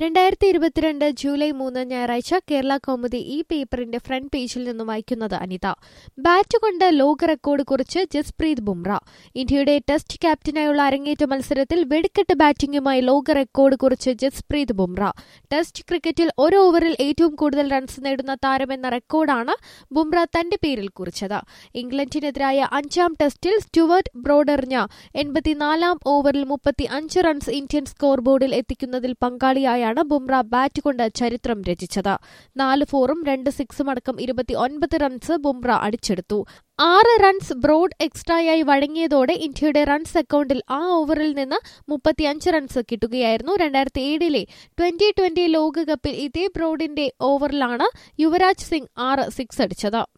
രണ്ടായിരത്തി ഇരുപത്തിരണ്ട് ജൂലൈ മൂന്ന് ഞായറാഴ്ച കേരള കൗമുദി ഈ പേപ്പറിന്റെ ഫ്രണ്ട് പേജിൽ നിന്നും വായിക്കുന്നത് അനിത ബാറ്റ് കൊണ്ട് ലോക റെക്കോർഡ് കുറിച്ച് ജസ്പ്രീത് ബുംറ ഇന്ത്യയുടെ ടെസ്റ്റ് ക്യാപ്റ്റനായുള്ള അരങ്ങേറ്റ മത്സരത്തിൽ വെടിക്കെട്ട് ബാറ്റിംഗുമായി ലോക റെക്കോർഡ് കുറിച്ച് ജസ്പ്രീത് ബുംറ ടെസ്റ്റ് ക്രിക്കറ്റിൽ ഒരു ഓവറിൽ ഏറ്റവും കൂടുതൽ റൺസ് നേടുന്ന താരമെന്ന റെക്കോർഡാണ് ബുംറ തന്റെ പേരിൽ കുറിച്ചത് ഇംഗ്ലണ്ടിനെതിരായ അഞ്ചാം ടെസ്റ്റിൽ സ്റ്റുവർട്ട് ബ്രോഡറിഞ്ഞ എൺപത്തിനാലാം ഓവറിൽ മുപ്പത്തി അഞ്ച് റൺസ് ഇന്ത്യൻ സ്കോർ ബോർഡിൽ എത്തിക്കുന്നതിൽ പങ്കാളിയായാണ് ബുംറ ബാറ്റ് കൊണ്ട് ചരിത്രം രചിച്ചത് നാല് ഫോറും രണ്ട് സിക്സും അടക്കം ഇരുപത്തി ഒൻപത് റൺസ് ബുംറ അടിച്ചെടുത്തു ആറ് റൺസ് ബ്രോഡ് എക്സ്ട്രായായി വഴങ്ങിയതോടെ ഇന്ത്യയുടെ റൺസ് അക്കൌണ്ടിൽ ആ ഓവറിൽ നിന്ന് മുപ്പത്തിയഞ്ച് റൺസ് കിട്ടുകയായിരുന്നു രണ്ടായിരത്തി ഏഴിലെ ട്വന്റി ട്വന്റി ലോകകപ്പിൽ ഇതേ ബ്രോഡിന്റെ ഓവറിലാണ് യുവരാജ് സിംഗ് ആറ് സിക്സ് അടിച്ചത്